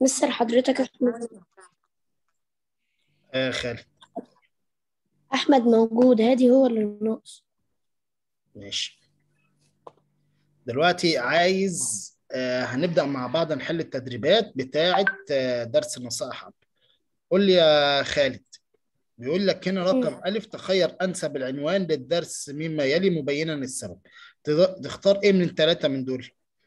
مستر حضرتك أحمد آه خالد أحمد موجود هادي هو اللي ناقص ماشي دلوقتي عايز آه هنبدأ مع بعض نحل التدريبات بتاعة آه درس النصائح عبد قول لي يا خالد بيقول لك هنا رقم ألف تخير أنسب العنوان للدرس مما يلي مبينا السبب تض- تختار إيه من الثلاثة من دول؟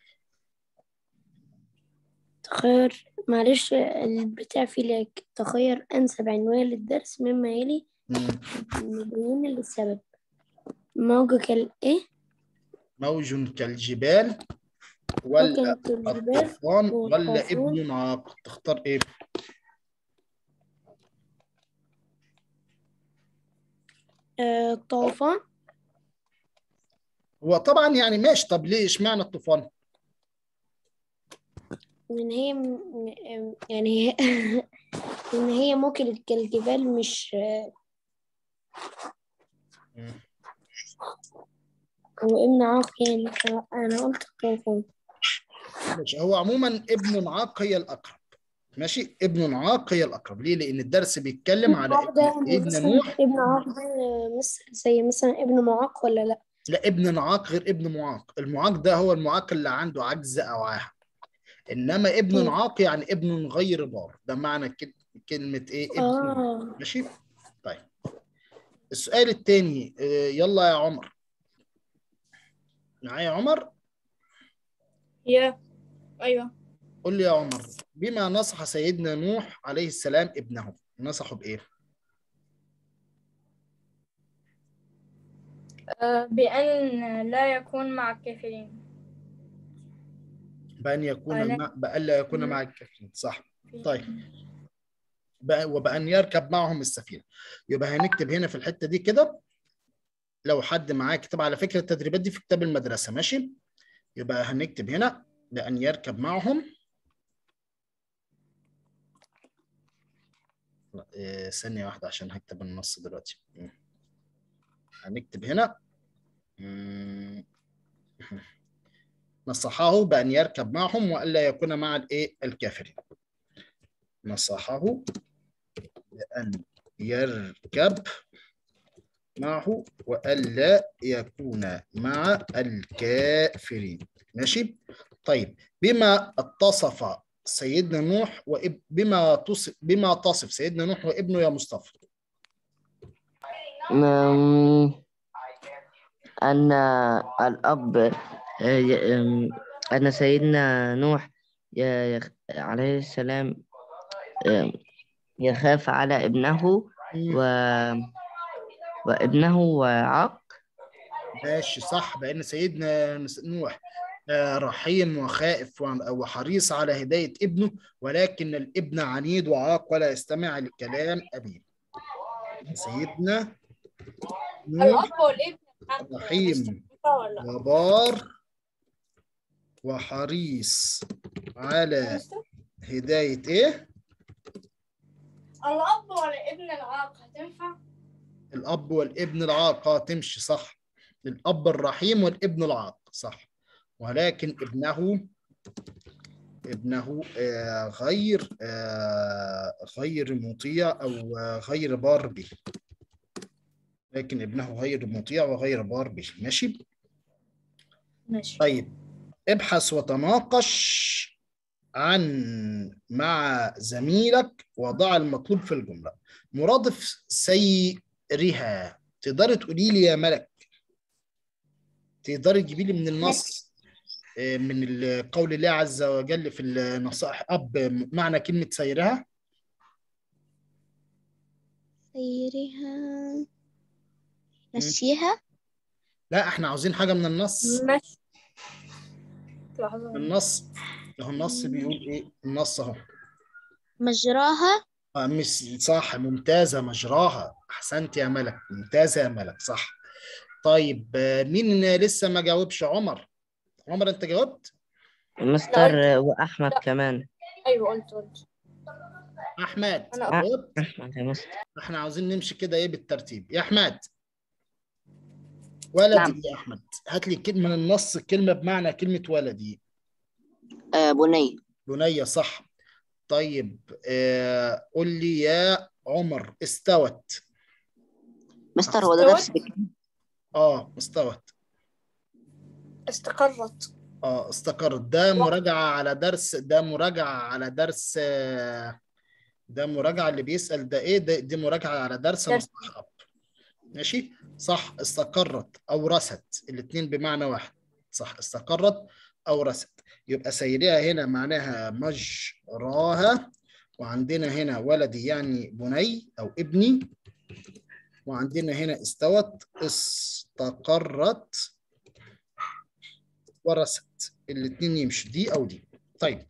تخير معلش البتاع فيه لك تخير أنسب عنوان للدرس مما يلي مم. مبين للسبب موجك الإيه موج كالجبال ولا ممكن الجبال الطوفان ولا والطوفان. ابن عاق تختار إيه؟ آه، الطوفان هو طبعا يعني ماشي طب ليه اشمعنى الطوفان؟ إن هي م- م- يعني هي إن هي ممكن الجبال مش مم. وابن عاق يعني أنا قلت الطوفان ماشي هو عموما ابن عاق هي الأقرب ماشي ابن عاق هي الأقرب ليه؟ لأن الدرس بيتكلم على عاق ده ابن, ابن مثلاً نوح ابن عاق ده مثل زي مثلا ابن معاق ولا لا لا ابن عاق غير ابن معاق المعاق ده هو المعاق اللي عنده عجز أو عاهة إنما ابن مم. عاق يعني ابن غير بار ده معنى كل- كلمة إيه ابن اه ماشي طيب السؤال الثاني يلا يا عمر معايا يا عمر يا أيوة قول لي يا عمر بما نصح سيدنا نوح عليه السلام ابنه نصحه بإيه؟ آه، بأن لا يكون مع الكافرين بأن يكون ألا- مع بألا يكون مم. مع الكافرين صح طيب بأ- وبأن يركب معهم السفينة يبقى هنكتب هنا في الحتة دي كده لو حد معاه كتاب على فكرة التدريبات دي في كتاب المدرسة ماشي يبقى هنكتب هنا بأن يركب معهم لا، إيه، ثانية واحدة عشان هكتب النص دلوقتي مم. هنكتب هنا مم. نصحه بأن يركب معهم وألا يكون مع الإيه الكافرين نصحه بأن يركب معه وألا يكون مع الكافرين ماشي طيب بما اتصف سيدنا نوح وإب... بما تصف بما تصف سيدنا نوح وابنه يا مصطفى أم، أن الأب آه، ي- أم، أن سيدنا نوح ي- يخ- عليه السلام أم، يخاف على ابنه و... وابنه عاق ماشي صح بأن سيدنا نوح آه، رحيم وخائف و- وحريص على هداية ابنه ولكن الابن عنيد وعاق ولا يستمع لكلام أبيه سيدنا نوح الأب والابن رحيم ولا وبار وحريص على هداية إيه؟ الأب والابن العاق هتنفع؟ الأب والابن العاق آه، تمشي صح الأب الرحيم والابن العاق صح ولكن ابنه ابنه آه، غير آه، غير مطيع أو آه، غير بار به لكن ابنه غير مطيع وغير بار به ماشي ماشي طيب ابحث وتناقش عن مع زميلك وضع المطلوب في الجملة مرادف سيرها تقدري تقولي لي يا ملك تقدري تجيبي لي من النص آه، من ال- قول الله عز وجل في النصائح أب معنى كلمة سيرها سيرها مشيها لا احنا عاوزين حاجة من النص ماشي لحظة النص اهو النص بيقول ايه النص اهو مجراها آه، مش صح ممتازة مجراها أحسنت يا ملك ممتازة يا ملك صح طيب آه، مين لسه ما جاوبش عمر عمر أنت جاوبت مستر وأحمد كمان أيوة قلت قلت أحمد أنا جاوبت أحمد يا مستر احنا عاوزين نمشي كده ايه بالترتيب يا أحمد ولدي نعم. يا أحمد هات لي كلمة من النص كلمة بمعنى كلمة ولدي آه بني بنية صح طيب آه قول لي يا عمر استوت مستر هو ده درس استوت؟ بكام اه استوت استقرت اه استقرت ده مراجعة على درس ده مراجعة على درس آه، ده مراجعة اللي بيسأل ده ايه ده دي مراجعة على درس درس. مصطلح أب ماشي صح استقرت أو رست الاتنين بمعنى واحد صح استقرت أو رست يبقى سيرها هنا معناها مجراها وعندنا هنا ولدي يعني بني أو ابني وعندنا هنا استوت استقرت ورست الاثنين يمشي دي او دي طيب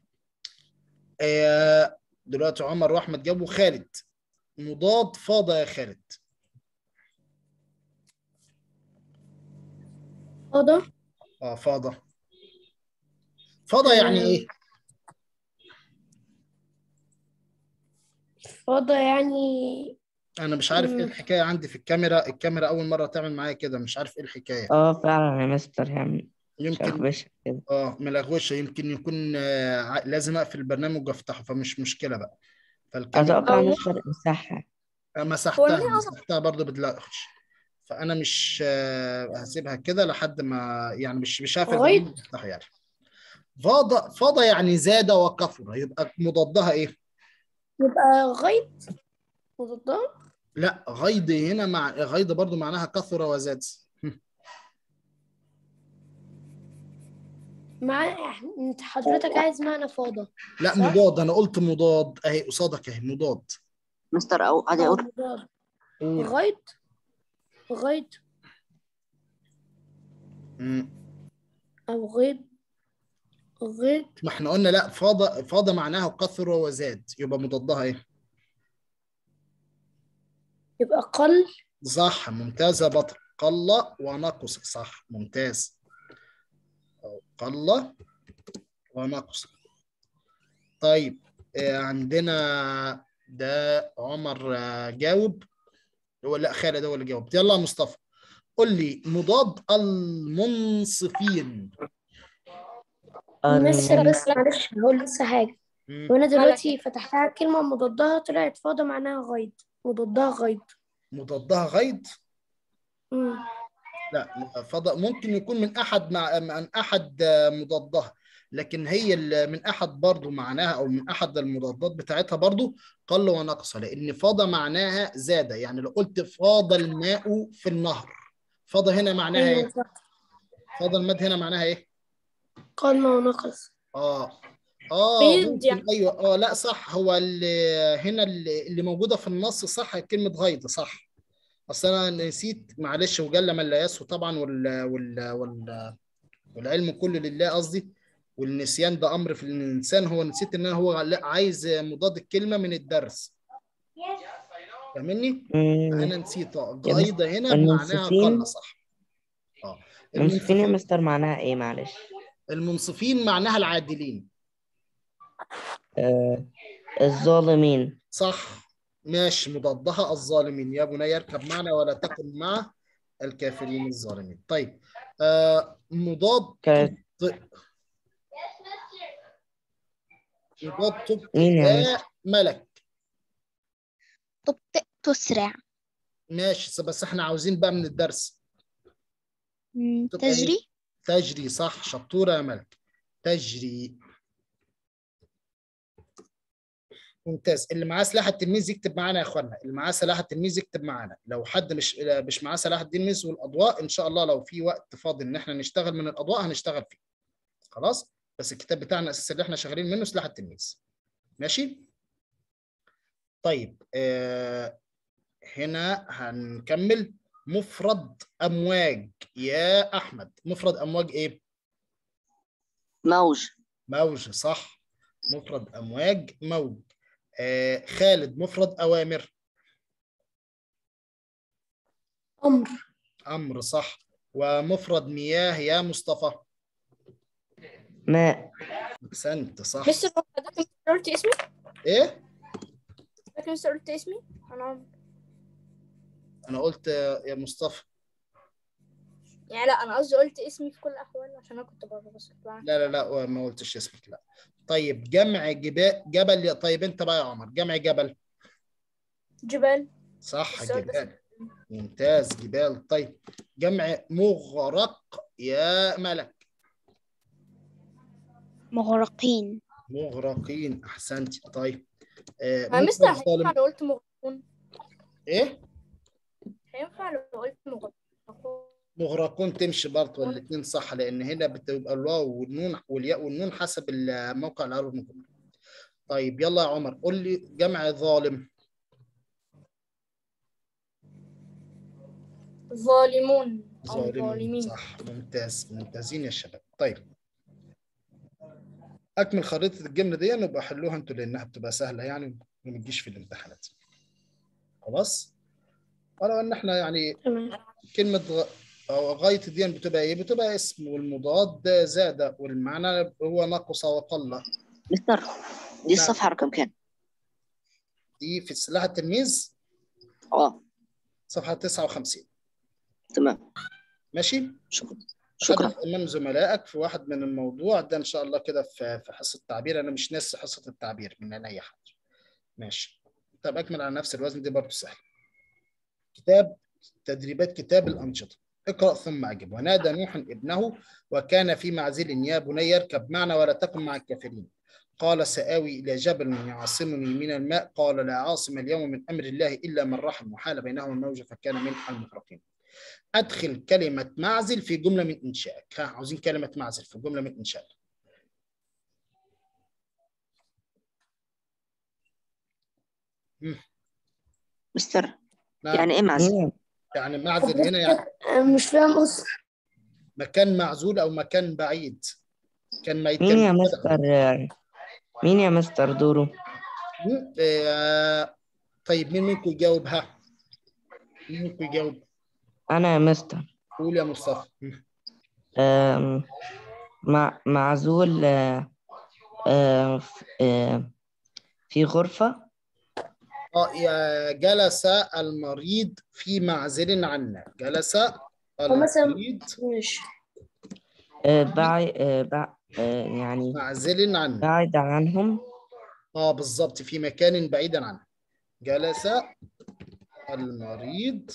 آه دلوقتي عمر واحمد جابوا خالد مضاد فاض يا خالد فاضة اه فاضة فاضة يعني ايه فاضة يعني انا مش عارف ايه مم. الحكاية عندي في الكاميرا الكاميرا اول مرة تعمل معايا كده مش عارف ايه الحكاية اه فعلا يا مستر يعني يمكن شخبشة كده اه ملغوشة يمكن يكون آه ع- لازم اقفل البرنامج وافتحه فمش مشكلة بقى فالكاميرا أتوقع أو- مستر مساحة هو مسحتها ليه أصلا؟ مسحتها برضه بتلغش فانا مش آه، هسيبها كده لحد ما يعني مش مش هقفل لغاية؟ البرنامج وافتحه يعني فاض فاض يعني زاد وكثر يبقى مضادها ايه؟ يبقى غيض مضادها لا غيض هنا مع غيض برضه معناها كثر وزاد مع انت حضرتك عايز معنى فاضة لا صح؟ مضاد انا قلت مضاد اهي قصادك اهي مضاد مستر او عادي أو اقول مضاد قول غيض غيض مم. أو غيض غيض ما احنا قلنا لا فاض فاض معناها كثر وزاد يبقى مضادها ايه؟ يبقى قل صح ممتاز يا بطل قل ونقص صح ممتاز قل ونقص طيب آه، عندنا ده عمر آه، جاوب هو لا خالد هو اللي جاوب يلا يا مصطفى قول لي مضاد المنصفين مستر المن- بس معلش هقول لسه حاجة مم. وأنا دلوقتي فتحتها كلمة مضادها طلعت فاضة معناها غيض مضادها غيض مضادها غيض مم. لا فضاء ممكن يكون من احد مع من احد آه، مضادها لكن هي ال- من احد برضو معناها او من احد المضادات بتاعتها برضو قل ونقص لان فاض معناها زاد يعني لو قلت فاض الماء في النهر فاض هنا معناها أيوة ايه صح فاض المد هنا معناها ايه قل ونقص اه اه بيض ممكن يعني. ايوه اه لا صح هو اللي هنا اللي, اللي موجوده في النص صح كلمه غيض صح اصل انا نسيت معلش وجل من لا يسهو طبعا وال وال وال والعلم كله لله قصدي والنسيان ده امر في الانسان هو نسيت ان أنا هو لا عايز مضاد الكلمه من الدرس فاهمني؟ مم. انا نسيت آه، يا غيضه هنا معناها المنصفين- قل صح اه المنصفين يا المنصفين مستر معناها ايه معلش المنصفين معناها العادلين آه الظالمين صح ماشي مضادها الظالمين يا بني اركب معنا ولا تكن مع الكافرين الظالمين طيب آه مضاد كانت طب مضاد طب مين يا يا ملك تبطئ تسرع ماشي بس احنا عاوزين بقى من الدرس مم، تبقى إيه؟ تجري تجري صح شطورة يا ملك تجري ممتاز اللي معاه سلاح التلميذ يكتب معانا يا اخوانا اللي معاه سلاح التلميذ يكتب معانا لو حد مش مش معاه سلاح التلميذ والاضواء ان شاء الله لو في وقت فاضي ان احنا نشتغل من الاضواء هنشتغل فيه خلاص بس الكتاب بتاعنا الاساسي اللي احنا شغالين منه سلاح التلميذ ماشي طيب آه هنا هنكمل مفرد امواج يا احمد مفرد امواج ايه موج موج صح مفرد امواج موج آه خالد مفرد اوامر أمر امر صح ومفرد مياه يا مصطفى ماء احسنت صح مستر هو حضرتك مستر قلت اسمي؟ ايه حضرتك مستر قلت اسمي؟ أنا انا قلت آه، يا مصطفى يعني لا انا قصدي قلت اسمي في كل الاحوال عشان انا كنت بره بس كنت بعمل- لا لا لا ما قلتش اسمك لا طيب جمع جبال جبل طيب انت بقى يا عمر جمع جبل جبال صح السؤال بس. جبال ممتاز جبال طيب جمع مغرق يا ملك مغرقين مغرقين احسنتي طيب آه ما مستر مفرد ظالم. هينفع لو قلت مغرقون ايه هينفع لو قلت مغرقون مغرقون تمشي برضه الاثنين صح لان هنا بتبقى الواو والنون والياء والنون حسب الموقع العربي المجمل طيب يلا يا عمر قول لي جمع ظالم ظالمون او ظالمون ظالمين صح ممتاز ممتازين يا شباب طيب اكمل خريطه الجمله دي نبقى حلوها انتوا لانها بتبقى سهله يعني وما تجيش في الامتحانات خلاص ولو ان احنا يعني تمام كلمه غ... أو غايه دي بتبقى ايه بتبقى اسم والمضاد زاد والمعنى هو نقص وقل مستر دي الصفحة رقم كام؟ دي في سلاح التلميذ اه صفحه 59 تمام ماشي شكرا شكرا خد امام زملائك في واحد من الموضوع ده ان شاء الله كده في في حصه التعبير انا مش ناسي حصه التعبير من اي حد ماشي طب اكمل على نفس الوزن دي برضه سهل كتاب تدريبات كتاب الانشطه اقرا ثم اجب ونادى نوح ابنه وكان في معزل يا بني اركب معنا ولا تكن مع الكافرين قال سآوي إلى جبل يعصمني من الماء قال لا عاصم اليوم من أمر الله إلا من رحم وحال بينهما الموج فكان من المغرقين أدخل كلمة معزل في جملة من إنشائك ها عاوزين كلمة معزل في جملة من إنشائك مستر نعم. يعني ايه معزل؟ مين يعني معزل هنا يعني أنا مش فاهم أصلا مكان معزول أو مكان بعيد كان ما مين يا يتكلم مستر مين يا مستر دورو آه، طيب مين منكم يجاوبها؟ مين منكم يجاوب؟ أنا يا مستر قول يا مصطفى مم. آم، مع معزول آه، آه، ف- آه، في غرفة اه يا جلس المريض في معزل عنا جلس مثلا- المريض مش آه، بعي آه، بع- آه، يعني معزل عنا بعد عنهم اه بالظبط في مكان بعيدا عنه جلس المريض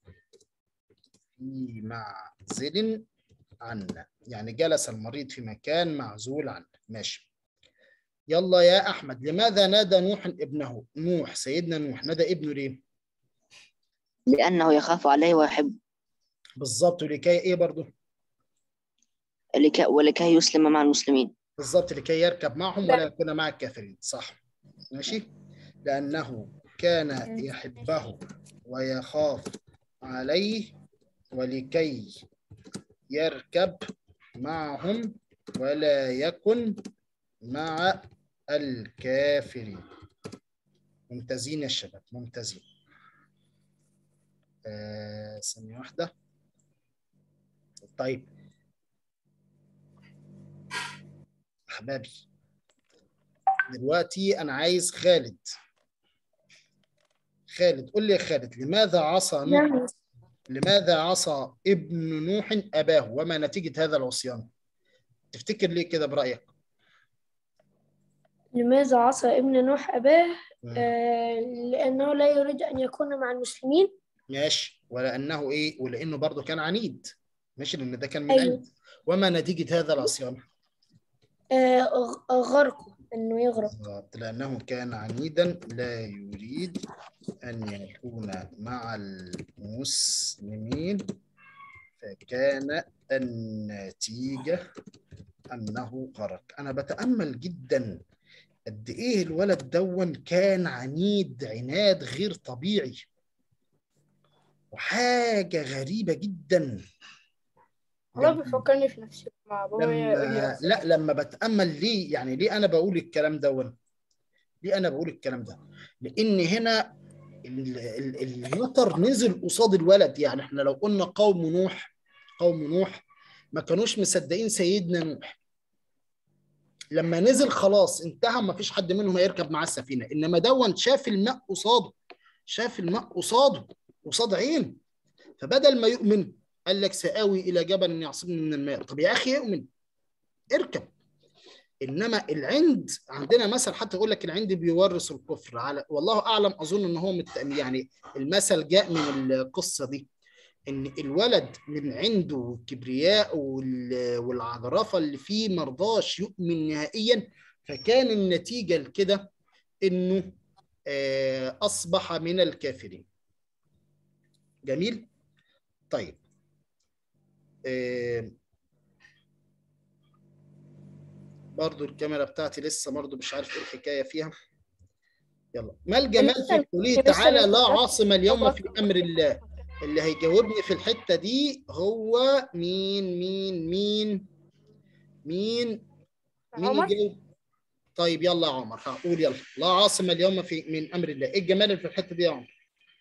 في معزل عنا يعني جلس المريض في مكان معزول عنه ماشي يلا يا احمد لماذا نادى نوح ابنه نوح سيدنا نوح نادى ابنه ليه لأنه يخاف عليه ويحب بالظبط ولكي ايه برضه لكي ولكي يسلم مع المسلمين بالظبط لكي يركب معهم ولا يكون مع الكافرين صح ماشي لأنه كان يحبه ويخاف عليه ولكي يركب معهم ولا يكن مع الكافرين ممتازين يا شباب ممتازين آه ثانية واحدة طيب أحبابي دلوقتي أنا عايز خالد خالد قول لي يا خالد لماذا عصى نوح نعم لماذا عصى ابن نوح أباه وما نتيجة هذا العصيان تفتكر ليه كده برأيك لماذا عصى ابن نوح أباه آه لأنه لا يريد أن يكون مع المسلمين ماشي ولأنه إيه ولأنه برضه كان عنيد ماشي لأن ده كان من أيوة. عنيد وما نتيجة هذا العصيان آه غ- غرقه إنه يغرق بالظبط لأنه كان عنيدا لا يريد أن يكون مع المسلمين فكان النتيجة أنه غرق أنا بتأمل جدا قد إيه الولد دون كان عنيد عناد غير طبيعي وحاجة غريبة جدا والله لما- بيفكرني في نفسي مع بابا يقول لي لما أصلاً. لا لما بتامل ليه يعني ليه انا بقول الكلام ده ليه انا بقول الكلام ده لان هنا ال- ال- المطر نزل قصاد الولد يعني احنا لو قلنا قوم نوح قوم نوح ما كانوش مصدقين سيدنا نوح لما نزل خلاص انتهى ما فيش حد منهم هيركب معاه السفينه انما دون شاف الماء قصاده شاف الماء قصاده قصاد عينه فبدل ما يؤمن قال لك سآوي إلى جبل يعصمني من الماء طب يا أخي اؤمن اركب انما العند عندنا مثل حتى يقول لك العند بيورث الكفر على والله اعلم اظن ان هو مت... يعني المثل جاء من القصه دي ان الولد من عنده والكبرياء وال... والعجرفه اللي فيه مرضاش يؤمن نهائيا فكان النتيجه لكده انه آه، اصبح من الكافرين جميل طيب آه، برضو الكاميرا بتاعتي لسه برضو مش عارف ايه الحكايه فيها يلا ما الجمال في قوله تعالى لا عاصم اليوم في امر الله اللي هيجاوبني في الحته دي هو مين مين مين مين مين عمر؟ يجاوب طيب يلا يا عمر هقول يلا لا عاصم اليوم في من امر الله ايه الجمال اللي في الحته دي يا عمر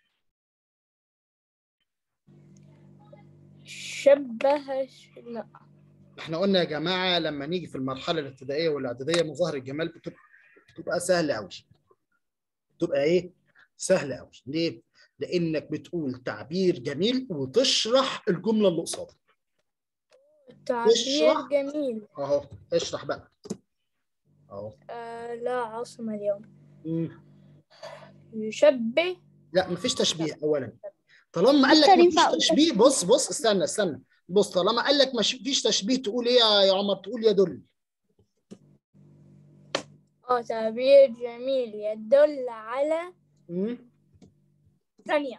شبه ش- لا احنا قلنا يا جماعه لما نيجي في المرحله الابتدائيه والاعداديه مظاهر الجمال بتبقى بتبقى سهله قوي تبقى ايه سهله قوي ليه لانك بتقول تعبير جميل وتشرح الجمله اللي قصادك تعبير اشرح. جميل اهو اشرح بقى اهو آه لا عاصمة اليوم مم. يشبه لا مفيش تشبيه اولا طالما قال لك مستر مفيش ينفع أقول تشبيه بص بص استنى استنى بص طالما قال لك مش فيش تشبيه تقول ايه يا يا عمر تقول يدل اه تعبير جميل يدل على مم. ثانية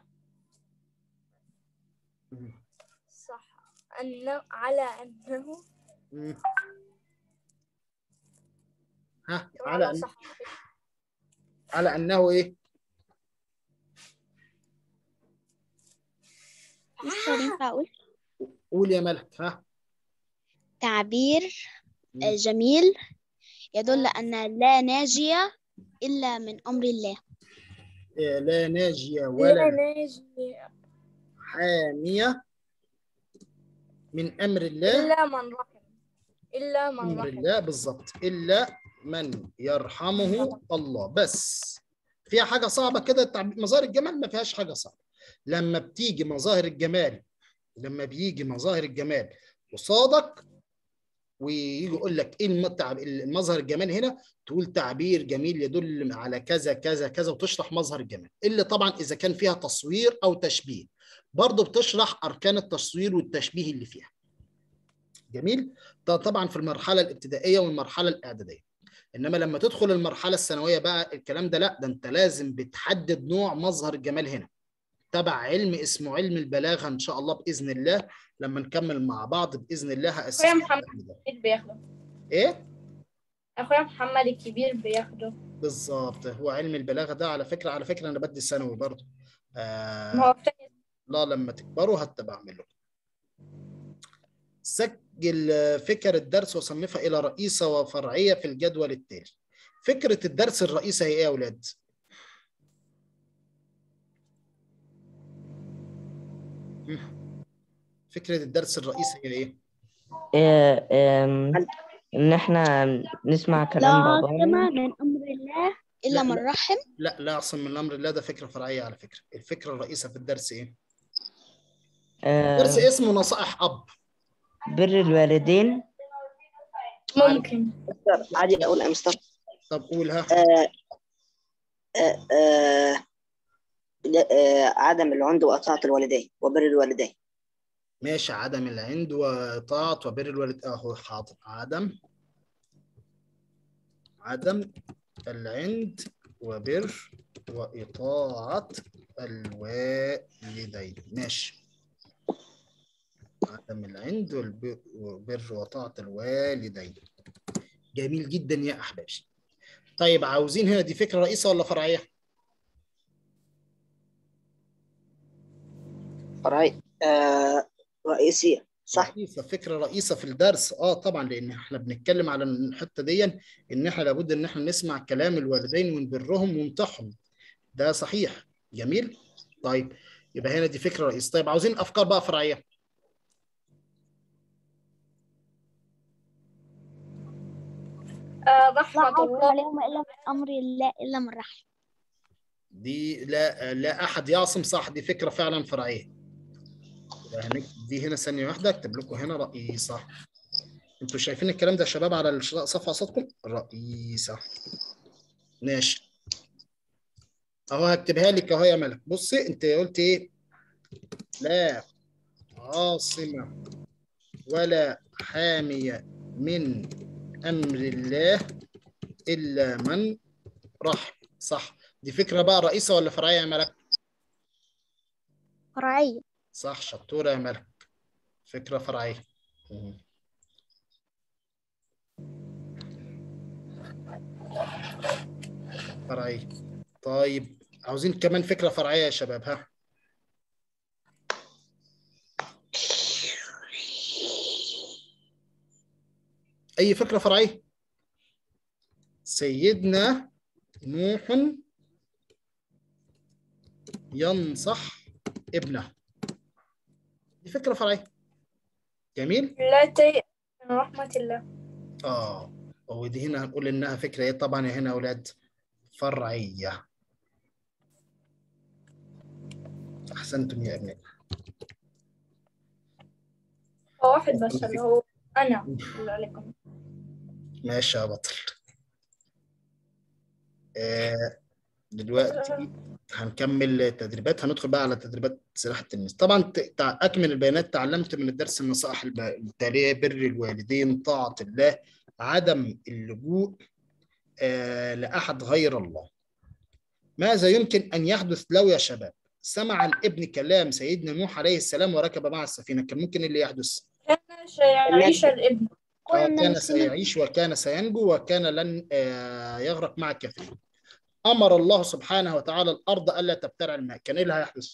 مم. صح أنه على أنه مم. ها على على أن... صح على انه ايه مستر ينفع أقول قول يا ملك ها تعبير مم. آه، جميل يدل أن لا ناجية إلا من أمر الله إيه، لا ناجية لا ولا ناجي حامية من أمر الله إلا من رحم إلا من أمر رحم الله بالظبط إلا من يرحمه الله بس فيها حاجة صعبة كده التعبير- مظاهر الجمال ما فيهاش حاجة صعبة لما بتيجي مظاهر الجمال لما بيجي مظاهر الجمال قصادك ويجي يقول لك ايه المتعب المظهر الجمال هنا تقول تعبير جميل يدل على كذا كذا كذا وتشرح مظهر الجمال اللي طبعا اذا كان فيها تصوير او تشبيه برضه بتشرح اركان التصوير والتشبيه اللي فيها جميل ده طبعا في المرحله الابتدائيه والمرحله الاعداديه انما لما تدخل المرحله الثانويه بقى الكلام ده لا ده انت لازم بتحدد نوع مظهر الجمال هنا تبع علم اسمه علم البلاغه ان شاء الله باذن الله لما نكمل مع بعض باذن الله هاسس أخويا محمد الكبير بياخده ايه أخويا محمد الكبير بياخده بالظبط هو علم البلاغه ده على فكره على فكره انا بدي ثانوي برضه ما آه هو في تانية لا لما تكبروا هتبقى اعمل لكم سجل فكر الدرس وصنفها الى رئيسه وفرعيه في الجدول التالي فكره الدرس الرئيسه هي ايه يا اولاد مم. فكره الدرس الرئيسي هي ايه آه، آم، إن إحنا نسمع لا كلام عاصمة بابانا من أمر الله إلا لا، من لا. رحم لا لا اعصم من امر الله ده فكره فرعيه على فكره الفكره الرئيسه في الدرس ايه آه، درس اسمه نصائح اب بر الوالدين ممكن عادي اقول يا مستر طب قولها آه آه آه لا- آه عدم العند وطاعة الوالدين وبر الوالدين ماشي عدم العند وطاعة وبر الوالد اهو حاضر عدم عدم العند وبر وإطاعة الوالدين ماشي عدم العند والب- وبر وطاعة الوالدين جميل جدا يا أحبابي طيب عاوزين هنا دي فكرة رئيسة ولا فرعية؟ فرعي آه رئيسية صح رئيسة فكرة رئيسة في الدرس اه طبعا لان احنا بنتكلم على الحتة دي ان احنا لابد ان احنا نسمع كلام الوالدين ونبرهم وننصحهم ده صحيح جميل طيب يبقى هنا دي فكرة رئيسة طيب عاوزين افكار بقى فرعية آه لا رحمة عاصمة الله اليوم إلا من أمر الله إلا من رحم دي لا لا احد يعصم صح دي فكرة فعلا فرعية يبقى هنكتب دي هنا ثانية واحدة اكتب لكم هنا رئيسة انتوا شايفين الكلام ده يا شباب على الش- صفحة قصادكم رئيسة ماشي اهو هكتبها لك اهو يا ملك بصي انت قلت ايه لا عاصمة ولا حامية من أمر الله إلا من رحم صح دي فكرة بقى رئيسة ولا فرعية يا ملك فرعية صح شطورة يا ملك فكرة فرعية مم. فرعية طيب عاوزين كمان فكرة فرعية يا شباب ها أي فكرة فرعية سيدنا نوح ينصح ابنه دي فكرة فرعية جميل لا تيأس من رحمة الله اه ودي هنا هنقول انها فكرة ايه طبعا يا هنا يا اولاد فرعية احسنتم يا ابني هو واحد بس اللي هو أنا اللي عليكم ماشي يا بطل آه دلوقتي هنكمل التدريبات هندخل بقى على تدريبات سلاح التلميذ طبعا ت- تع- اكمل البيانات تعلمت من الدرس النصائح الب- التاليه بر الوالدين طاعه الله عدم اللجوء آه لاحد غير الله ماذا يمكن ان يحدث لو يا شباب سمع الابن كلام سيدنا نوح عليه السلام وركب مع السفينه كان ممكن إيه اللي يحدث كان سيعيش الابن كل آه، الناس كان سمعت. سيعيش وكان سينجو وكان لن آه، يغرق مع الكافرين امر الله سبحانه وتعالى الارض الا تبتلع الماء كان ايه اللي هيحدث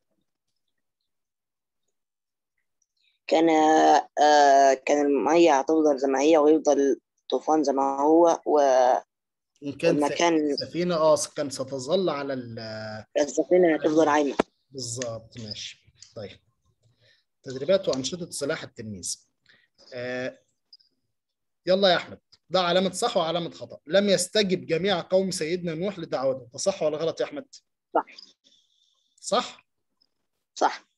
كان آه كان المية هتفضل زي ما هي ويفضل الطوفان زي ما هو ان كان والمكان السفينه اه كان ستظل على ال- السفينة هتفضل عايمة بالظبط ماشي طيب تدريبات وانشطه سلاح التلميذ آه يلا يا احمد ده علامه صح وعلامه خطا لم يستجب جميع قوم سيدنا نوح لدعوته ده صح ولا غلط يا احمد صح. صح صح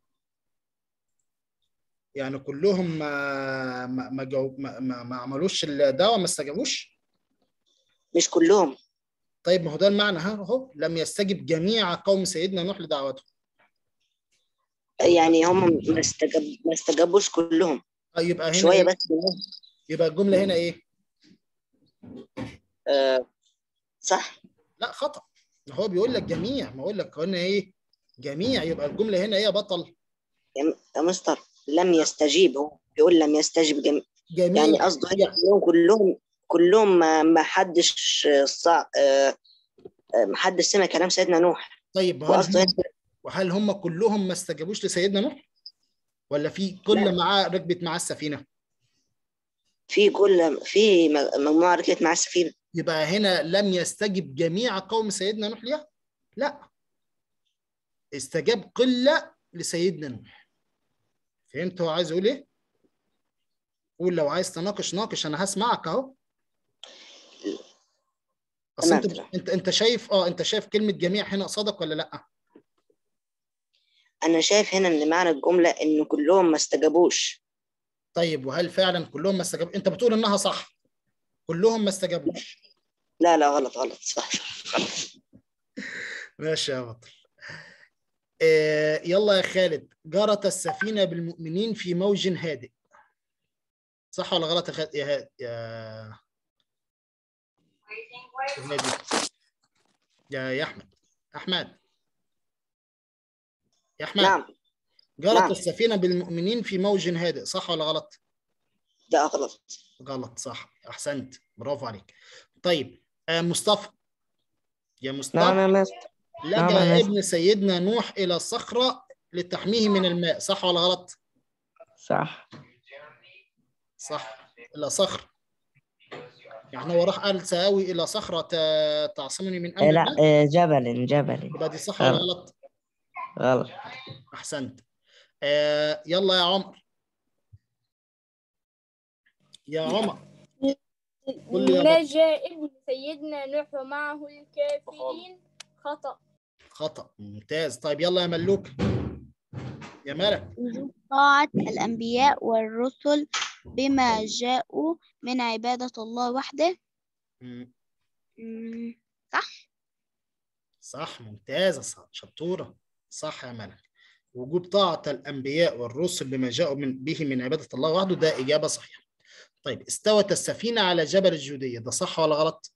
يعني كلهم ما ما ما, جو ما, ما, ما عملوش الدعوه ما استجابوش مش كلهم طيب ما هو ده المعنى ها اهو لم يستجب جميع قوم سيدنا نوح لدعوته يعني هم ما استجاب ما استجابوش كلهم طيب يبقى هنا شوية إيه؟ بس منهم يبقى الجمله هنا ايه آه صح لا خطا هو بيقول لك جميع ما اقول لك هنا ايه جميع يبقى الجمله هنا ايه يا بطل يا يا مستر لم يستجيب هو بيقول لم يستجب جم... جميع يعني قصده هنا كلهم كلهم كلهم ما ما حدش صع... آه، آه، ما حدش سمع كلام سيدنا نوح طيب هل وقصده هم, هنا وهل هم كلهم ما استجابوش لسيدنا نوح ولا في كل لا. معاه ركبت معاه السفينه في كل في م- مجموعة ركبت مع السفينة يبقى هنا لم يستجب جميع قوم سيدنا نوح ليها لا استجاب قله لسيدنا نوح فهمت هو عايز يقول ايه قول لو عايز تناقش ناقش انا هسمعك اهو اصل تمام، انت تمام. انت انت شايف اه انت شايف كلمه جميع هنا قصادك ولا لا أنا شايف هنا إن معنى الجملة إن كلهم ما استجابوش طيب وهل فعلا كلهم ما استجابوا انت بتقول انها صح كلهم ما استجابوش لا لا غلط غلط صح غلط ماشي يا بطل آه يلا يا خالد جرت السفينة بالمؤمنين في موج هادئ صح ولا غلط يا خالد يا هاد يا يا هادي يا يا احمد احمد يا احمد نعم جرت نعم. السفينة بالمؤمنين في موج هادئ صح ولا غلط ده غلط غلط صح احسنت برافو عليك طيب آه مصطفى يا مصطفى نعم يا مستر نعم لجأ يا مستر. ابن سيدنا نوح إلى الصخرة لتحميه من الماء صح ولا غلط؟ صح صح إلى صخر يعني هو راح قال سآوي إلى صخرة ت- تعصمني من آه، أمر لا الله آه، جبل جبل يبقى دي صح ولا غلط. غلط؟ غلط أحسنت آه يلا يا عمر يا عمر قل لي يا بطل. نجا ابن سيدنا نوح ومعه الكافرين خطأ خطأ ممتاز طيب يلا يا ملوك يا ملك وجوب طاعة الأنبياء والرسل بما جاءوا من عبادة الله وحده مم. مم، صح ممتازة صح شطورة صح يا ملك وجوب طاعة الأنبياء والرسل بما جاءوا من به من عبادة الله وحده ده إجابة صحيحة طيب استوت السفينة على جبل الجودية ده صح ولا غلط؟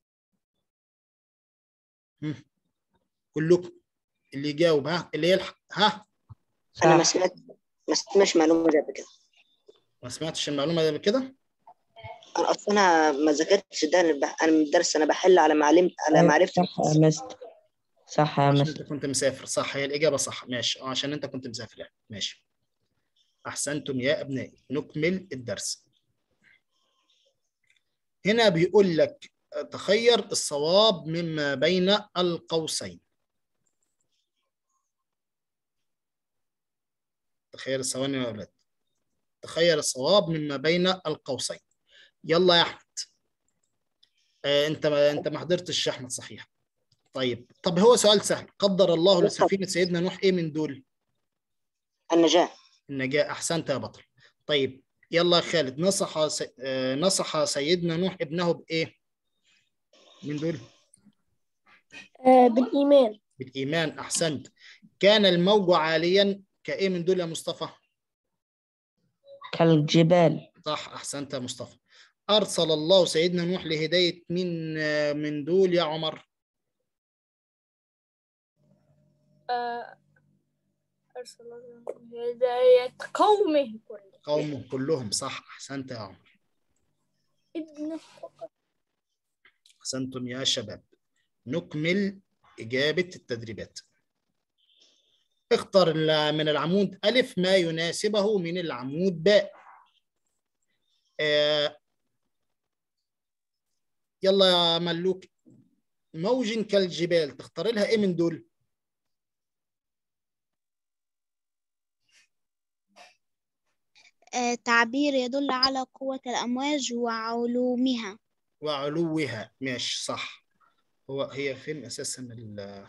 مم. كلكم اللي يجاوب ها اللي يلحق ها انا ما صح سمعت ما سمعتش معلومه زي قبل كده ما سمعتش المعلومة دي قبل كده؟ انا اصلا انا ما ذاكرتش ده انا بح- أنا من الدرس انا بحل على معلم على أيوة، معرفتي صح يا مستر صح يا عشان مستر انت كنت مسافر صح هي الإجابة صح ماشي اه عشان انت كنت مسافر يعني ماشي أحسنتم يا أبنائي نكمل الدرس هنا بيقول لك آه، تخير الصواب مما بين القوسين تخير الثواني يا أولاد تخير الصواب مما بين القوسين يلا يا أحمد آه، انت ما انت ما حضرتش يا احمد صحيح طيب طب هو سؤال سهل قدر الله لسفينة سيدنا نوح ايه من دول النجاه النجاة أحسنت يا بطل طيب يلا يا خالد نصح س... آه، نصح سيدنا نوح ابنه بإيه؟ من دول؟ آه بالإيمان بالإيمان أحسنت كان الموج عاليا كإيه من دول يا مصطفى؟ كالجبال صح أحسنت يا مصطفى أرسل الله سيدنا نوح لهداية مين آه، من دول يا عمر؟ آه، أرسل الله هداية قومه كله قومه كلهم صح أحسنت يا عمر ابن أحسنتم يا شباب نكمل إجابة التدريبات اختر ال- من العمود ألف ما يناسبه من العمود باء آه، يلا يا ملوك موج كالجبال تختار لها ايه من دول آه، تعبير يدل على قوة الأمواج وعلومها وعلوها ماشي صح هو هي فين اساسا ال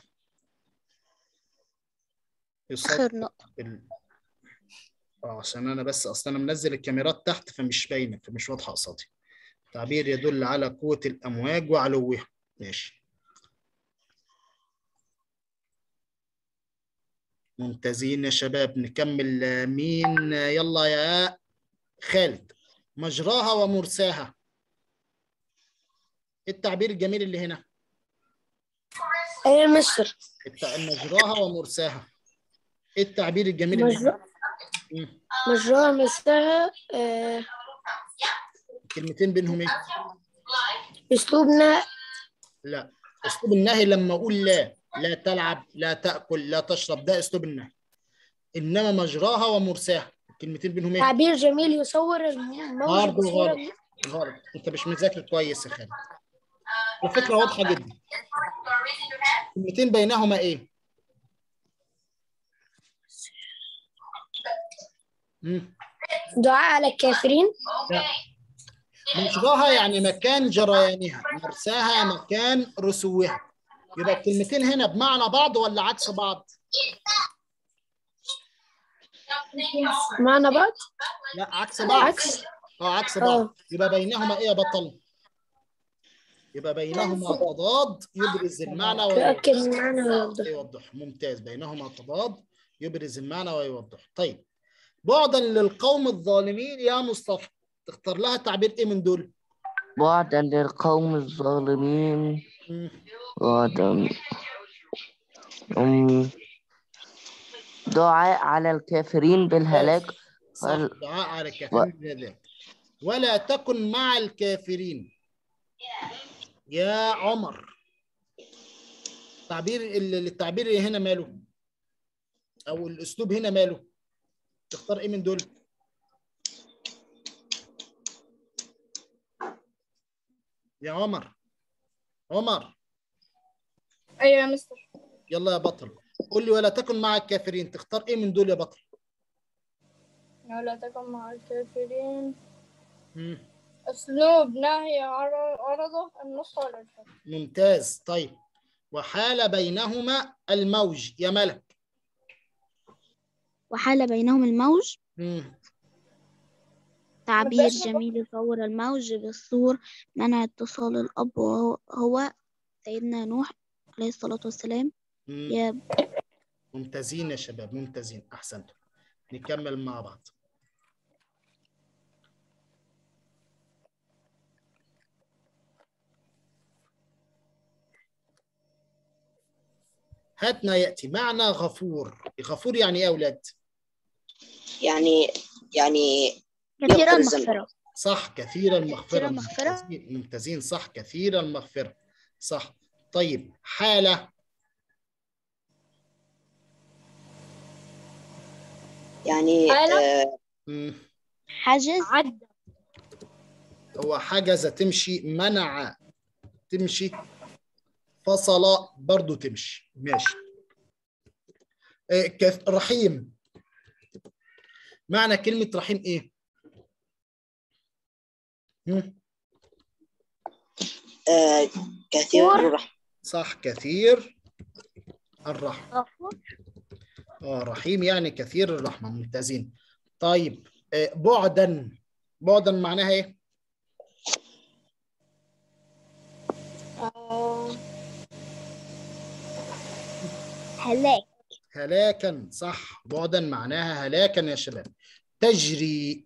يصد- آخر نقطة ال... اه عشان انا بس اصلا انا منزل الكاميرات تحت فمش باينه فمش واضحه قصادي تعبير يدل على قوه الامواج وعلوها ماشي ممتازين يا شباب نكمل آه، مين آه، يلا يا خالد مجراها ومرساها إيه التعبير الجميل اللي هنا أي مصر الت- مجراها ومرساها ايه التعبير الجميل اللي مجرى هنا مم. مجرى مساها آه كلمتين بينهم ايه أسلوبنا لا اسلوب النهي لما اقول لا لا تلعب لا تاكل لا تشرب ده اسلوب النهي انما مجراها ومرساها الكلمتين بينهم ايه تعبير جميل يصور الموج برضه بصورة غلط غلط انت مش مذاكر كويس يا خالد الفكره واضحه جدا كلمتين بينهما ايه مم. دعاء على الكافرين لا. مجراها يعني مكان جريانها مرساها مكان رسوها يبقى الكلمتين هنا بمعنى بعض ولا عكس بعض معنا بعض لا عكس بعض عكس اه عكس بعض آه. يبقى بينهما ايه يا بطل يبقى بينهما تضاد يبرز المعنى ويوضح تأكد من معنى ويوضح يوضح ممتاز بينهما تضاد يبرز المعنى ويوضح طيب بعدا للقوم الظالمين يا مصطفى تختار لها تعبير ايه من دول بعدا للقوم الظالمين مم. بعدا أم، دعاء على الكافرين بالهلاك صح وال- دعاء على الكافرين بذلك ولا تكن مع الكافرين يا عمر تعبير ال- التعبير اللي هنا ماله او الاسلوب هنا ماله تختار ايه من دول يا عمر عمر أيوة يا مستر يلا يا بطل قول لي ولا تكن مع الكافرين تختار ايه من دول يا بطل ولا تكن مع الكافرين مم. أسلوب نهي عر- عرضه النص ولا الفتح ممتاز طيب وحال بينهما الموج يا ملك وحال بينهم الموج مم. تعبير بس- جميل يصور الموج بالصور منع اتصال الأب وهو هو سيدنا نوح عليه الصلاة والسلام مم. يا ممتازين يا شباب ممتازين احسنتم نكمل مع بعض هاتنا ياتي معنى غفور غفور يعني ايه يا اولاد يعني يعني كثير يغفر الذنب. المغفرة صح كثير المغفرة المغفرة. ممتازين, ممتازين صح كثير المغفرة صح طيب حالة يعني حالة؟ آه مم. حجز عدى هو حجز تمشي منع تمشي فصل برضو تمشي ماشي آه، كث- رحيم معنى كلمة رحيم ايه؟ مم. آه كثير الرحمة صح كثير الرحمة غفور اه رحيم يعني كثير الرحمة ممتازين طيب آه، بعدا بعدا معناها ايه؟ آه، هلاك هلاكا صح بعدا معناها هلاكا يا شباب تجري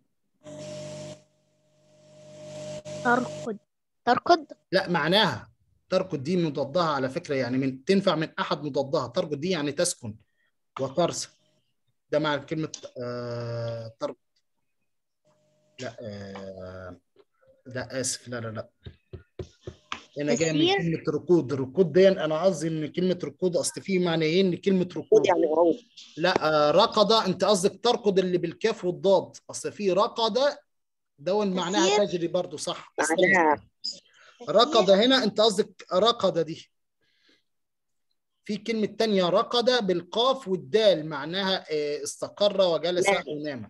ترقد ترقد لا معناها تركض دي مضادها على فكرة يعني من تنفع من أحد مضادها تركض دي يعني تسكن وترسى ده معنى كلمة آه تركض لا آه لا آسف لا لا لا هنا جاي من تسيير؟ كلمة ركود ركود دي أنا قصدي إن كلمة ركود أصل في معنيين لكلمة ركود يعني غروب لا آه رقد أنت قصدك تركض اللي بالكاف والضاد أصل في رقد دون معناها تسير؟ تجري برضو صح معناها رقد هنا انت قصدك رقد دي في كلمة تانية رقد بالقاف والدال معناها آه، استقر وجلس نام. ونام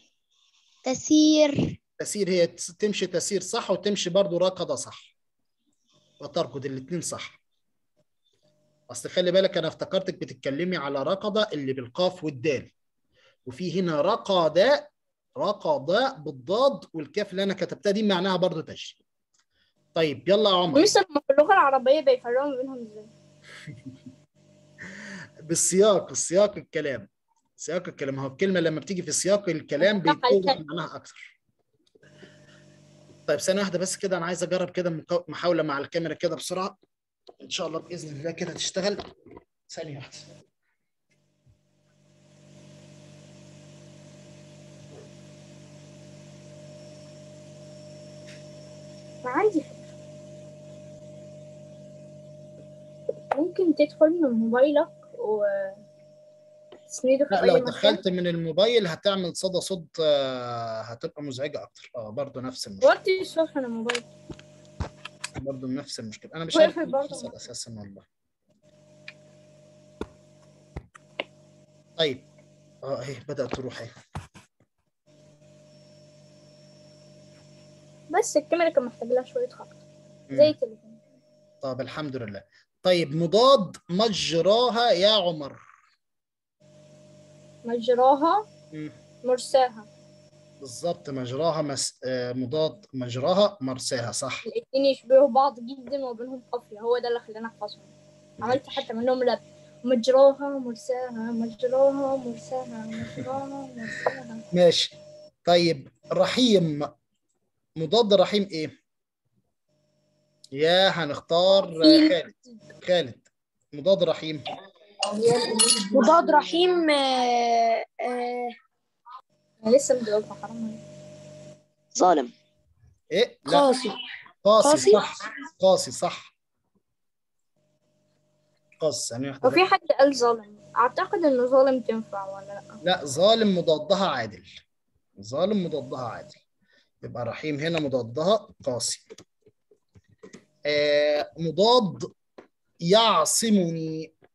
تسير تسير هي تس- تمشي تسير صح وتمشي برضو رقد صح وتركض الاتنين صح اصل خلي بالك انا افتكرتك بتتكلمي على رقد اللي بالقاف والدال وفي هنا رقد رقد بالضاد والكاف اللي انا كتبتها دي معناها برضو تجري طيب يلا يا عمر مش لما في اللغة العربية بيفرقوا ما بينهم ازاي؟ بالسياق السياق الكلام سياق الكلام هو الكلمة لما بتيجي في سياق الكلام بيتوضح معناها أكثر طيب ثانية واحدة بس كده أنا عايز أجرب كده مقا- محاولة مع الكاميرا كده بسرعة إن شاء الله بإذن الله كده تشتغل ثانية واحدة ما عندي فكرة ممكن تدخل من موبايلك وتسنده في لا أي لو مكان دخلت من الموبايل هتعمل صدى صوت آه، هتبقى مزعجة أكتر اه برضه نفس المشكلة وقت الصبح من الموبايل برضه نفس المشكلة أنا مش وقفل عارف إيه اللي برضه. حصل أساسا والله طيب اه اهي بدأت تروح اهي بس الكاميرا كان محتاج لها شوية خبط مم. زي التليفون طب الحمد لله طيب مضاد مجراها يا عمر مجراها مم. مرساها بالظبط مجراها مس... آه، مضاد مجراها مرساها صح الاتنين يشبهوا بعض جدا وبينهم قافية هو ده اللي خلاني احفظهم عملت حتى منهم لب مجراها مرساها مجراها مرساها مجراها مرساها ماشي طيب رحيم مضاد رحيم ايه يا هنختار آه، خالد خالد مضاد رحيم مضاد رحيم آه، آه، انا لسه مجاوبها حرام عليك. ظالم ايه لا قاسي قاسي قاسي؟ صح قاسي صح قاسي ثانية واحدة وفي حد قال ظالم اعتقد انه ظالم تنفع ولا لا لا ظالم مضادها عادل ظالم مضادها عادل يبقى رحيم هنا مضادها قاسي آه مضاد يعصمني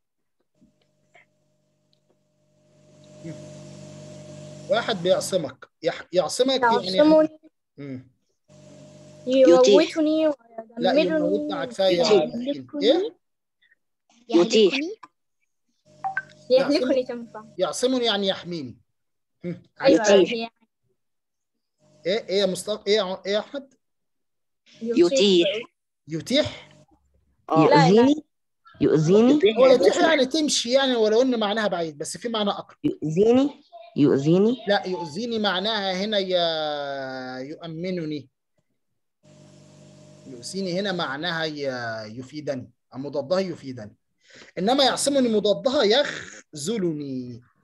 واحد بيعصمك يح... يعصمك يعني يعصمني مم. يموتني لا ويدمرني يموتنا عكسها يا يطير. رحيم. ايه يتيح. يهلكني يهلكني تنفع يعصمني يعني يحميني هم، ايوه عايز- هي ايه ايه يا مصطفى ايه يا ع- ايه يا احمد يتيح. يتيح اه لا، لا. يؤذيني يؤذيني يتيح هو يا يتيح باشا. يعني تمشي يعني ولو ان معناها بعيد بس في معنى اقرب يؤذيني يؤذيني لا يؤذيني معناها هنا ي- يؤمنني يؤذيني هنا معناها ي- يفيدني مضادها يفيدني انما يعصمني مضادها يخذلني